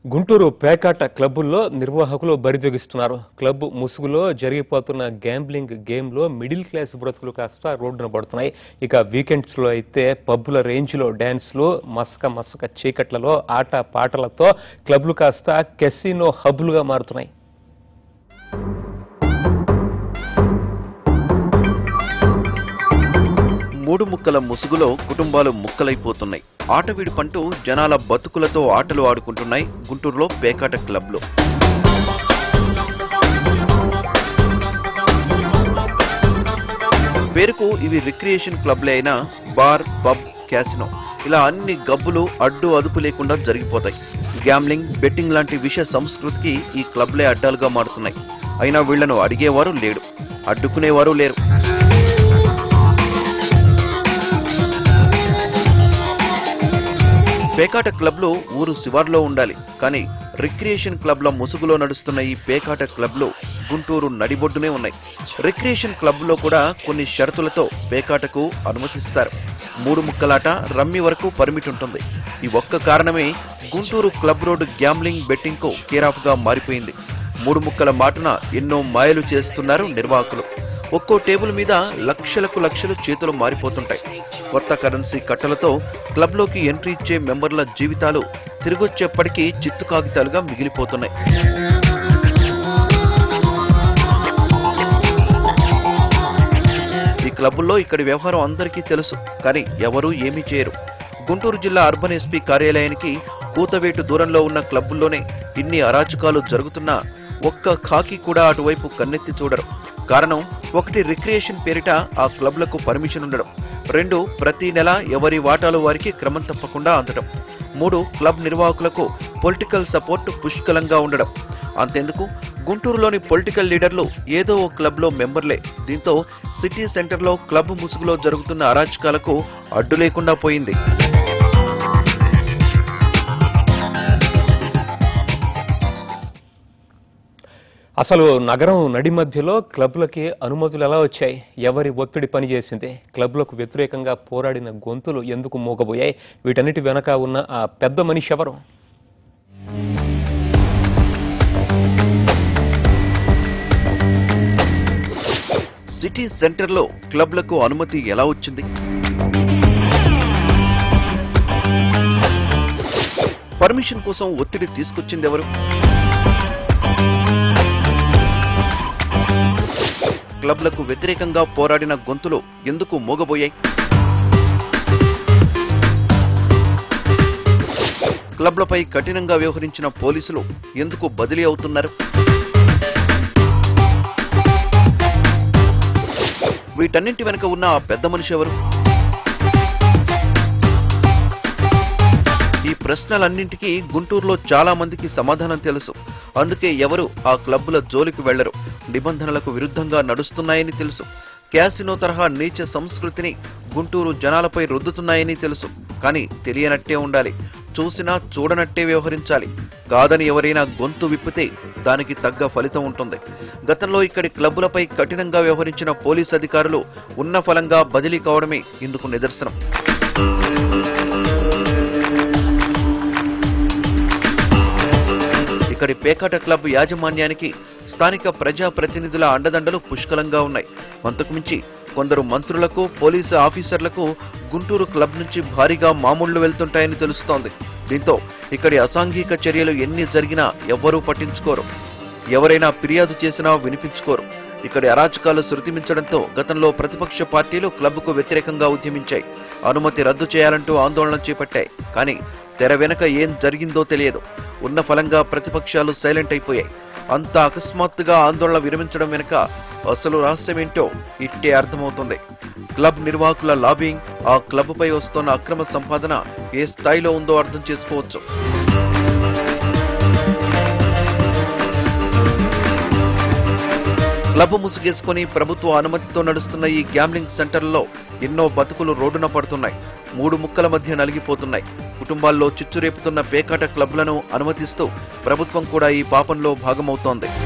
గుంటూరు పేకాట క్లబ్బుల్లో నిర్వాహకులు బరితెగిస్తున్నారు క్లబ్ ముసుగులో జరిగిపోతున్న గ్యాంబ్లింగ్ గేమ్లో మిడిల్ క్లాస్ బ్రతుకులు కాస్త రోడ్డున పడుతున్నాయి ఇక వీకెండ్స్లో అయితే పబ్బుల రేంజ్లో డ్యాన్స్లు మసక మసక చీకట్లలో ఆట పాటలతో క్లబ్లు కాస్త కెసినో హబ్బులుగా మారుతున్నాయి మూడు ముక్కల ముసుగులో కుటుంబాలు ముక్కలైపోతున్నాయి ఆట విడుపంటూ జనాల బతుకులతో ఆటలు ఆడుకుంటున్నాయి గుంటూరులో పేకాట క్లబ్లు పేరుకు ఇవి రిక్రియేషన్ క్లబ్లే అయినా బార్ పబ్ క్యాసినో ఇలా అన్ని గబ్బులు అడ్డు అదుపు లేకుండా జరిగిపోతాయి గ్యామ్లింగ్ బెట్టింగ్ లాంటి విష సంస్కృతికి ఈ క్లబ్లే అడ్డాలుగా మారుతున్నాయి అయినా వీళ్లను అడిగేవారు లేడు అడ్డుకునేవారు లేరు పేకాట క్లబ్లు ఊరు శివార్లో ఉండాలి కానీ రిక్రియేషన్ క్లబ్ల ముసుగులో నడుస్తున్న ఈ పేకాట క్లబ్లు గుంటూరు నడిబొడ్డునే ఉన్నాయి రిక్రియేషన్ క్లబ్లో కూడా కొన్ని షరతులతో పేకాటకు అనుమతిస్తారు మూడు ముక్కలాట రమ్మి వరకు పర్మిట్ ఉంటుంది ఈ ఒక్క కారణమే Guntur club road gambling betting కు కేరాఫ్ గా మారిపోయింది మూడు ముక్కల మాటున ఎన్నో మాయలు చేస్తున్నారు నిర్వాహకులు ఒక్కో టేబుల్ మీద లక్షలకు లక్షలు చేతులు మారిపోతుంటాయి కొత్త కరెన్సీ కట్టలతో క్లబ్లోకి ఎంట్రీ ఇచ్చే మెంబర్ల జీవితాలు తిరిగొచ్చేప్పటికీ చిత్తు కాగితాలుగా మిగిలిపోతున్నాయి ఈ క్లబ్బుల్లో ఇక్కడి వ్యవహారం అందరికీ తెలుసు కానీ ఎవరూ ఏమీ చేయరు గుంటూరు జిల్లా అర్బన్ ఎస్పీ కార్యాలయానికి కూతవేటు దూరంలో ఉన్న క్లబ్బుల్లోనే ఇన్ని అరాచకాలు జరుగుతున్నా ఒక్క ఖాకీ కూడా అటువైపు కన్నెత్తి చూడరు కారణం ఒకటి రిక్రియేషన్ పేరిట ఆ క్లబ్లకు పర్మిషన్ ఉండడం రెండు ప్రతి నెల ఎవరి వాటాలు వారికి క్రమం తప్పకుండా అందడం మూడు క్లబ్ నిర్వాహకులకు పొలిటికల్ సపోర్ట్ పుష్కలంగా ఉండడం అంతెందుకు గుంటూరులోని పొలిటికల్ లీడర్లు ఏదో ఓ క్లబ్లో మెంబర్లే దీంతో సిటీ సెంటర్లో క్లబ్ ముసుగులో జరుగుతున్న అరాచకాలకు అడ్డు లేకుండా పోయింది అసలు నగరం నడి మధ్యలో క్లబ్లకి అనుమతులు ఎలా వచ్చాయి ఎవరి ఒత్తిడి పనిచేసింది క్లబ్లకు వ్యతిరేకంగా పోరాడిన గొంతులు ఎందుకు మూగబోయాయి వీటన్నిటి వెనక ఉన్న ఆ పెద్ద మనిషి ఎవరు సిటీ సెంటర్లో క్లబ్లకు అనుమతి ఎలా వచ్చింది పర్మిషన్ కోసం ఒత్తిడి తీసుకొచ్చింది ఎవరు క్లబ్లకు వ్యతిరేకంగా పోరాడిన గొంతులు ఎందుకు మోగబోయాయి క్లబ్లపై కఠినంగా వ్యవహరించిన పోలీసులు ఎందుకు బదిలీ అవుతున్నారు వీటన్నింటి వెనుక ఉన్న ఆ పెద్ద మనిషి ఎవరు ఈ ప్రశ్నలన్నింటికీ గుంటూరులో చాలా మందికి సమాధానం తెలుసు అందుకే ఎవరు ఆ క్లబ్బుల జోలికి వెళ్లరు నిబంధనలకు విరుద్ధంగా నడుస్తున్నాయని తెలుసు క్యాసినో తరహా నీచ సంస్కృతిని గుంటూరు జనాలపై రుద్దుతున్నాయని తెలుసు కానీ తెలియనట్టే ఉండాలి చూసినా చూడనట్టే వ్యవహరించాలి కాదని ఎవరైనా గొంతు విప్పితే దానికి తగ్గ ఫలితం ఉంటుంది గతంలో ఇక్కడి క్లబ్బులపై కఠినంగా వ్యవహరించిన పోలీస్ అధికారులు ఉన్న ఫలంగా బదిలీ కావడమే ఇందుకు నిదర్శనం ఇక్కడి పేకాట క్లబ్ యాజమాన్యానికి స్థానిక ప్రజా ప్రతినిధుల అండదండలు పుష్కలంగా ఉన్నాయి అంతకు మించి కొందరు మంత్రులకు పోలీసు ఆఫీసర్లకు గుంటూరు క్లబ్ నుంచి భారీగా మామూళ్లు వెళ్తుంటాయని తెలుస్తోంది దీంతో ఇక్కడి అసాంఘిక చర్యలు ఎన్ని జరిగినా ఎవ్వరూ పట్టించుకోరు ఎవరైనా ఫిర్యాదు చేసినా వినిపించుకోరు ఇక్కడి అరాచకాలు శృతిమించడంతో గతంలో ప్రతిపక్ష పార్టీలు క్లబ్కు వ్యతిరేకంగా ఉద్యమించాయి అనుమతి రద్దు చేయాలంటూ ఆందోళన చేపట్టాయి కానీ తెర వెనక ఏం జరిగిందో తెలియదు ఉన్న ఫలంగా ప్రతిపక్షాలు సైలెంట్ అయిపోయాయి అంత అకస్మాత్తుగా ఆందోళన విరమించడం వెనుక అసలు రహస్యమేంటో ఇట్టే అర్థమవుతుంది క్లబ్ నిర్వాహకుల లాబింగ్ ఆ క్లబ్పై వస్తున్న అక్రమ సంపాదన ఏ స్థాయిలో ఉందో అర్థం చేసుకోవచ్చు క్లబ్ ముసుగేసుకుని ప్రభుత్వ అనుమతితో నడుస్తున్న ఈ గ్యాంబ్లింగ్ సెంటర్లలో ఎన్నో బతుకులు రోడ్డున పడుతున్నాయి మూడు ముక్కల మధ్య నలిగిపోతున్నాయి కుటుంబాల్లో చిచ్చురేపుతున్న పేకాట క్లబ్లను అనుమతిస్తూ ప్రభుత్వం కూడా ఈ పాపంలో భాగమవుతోంది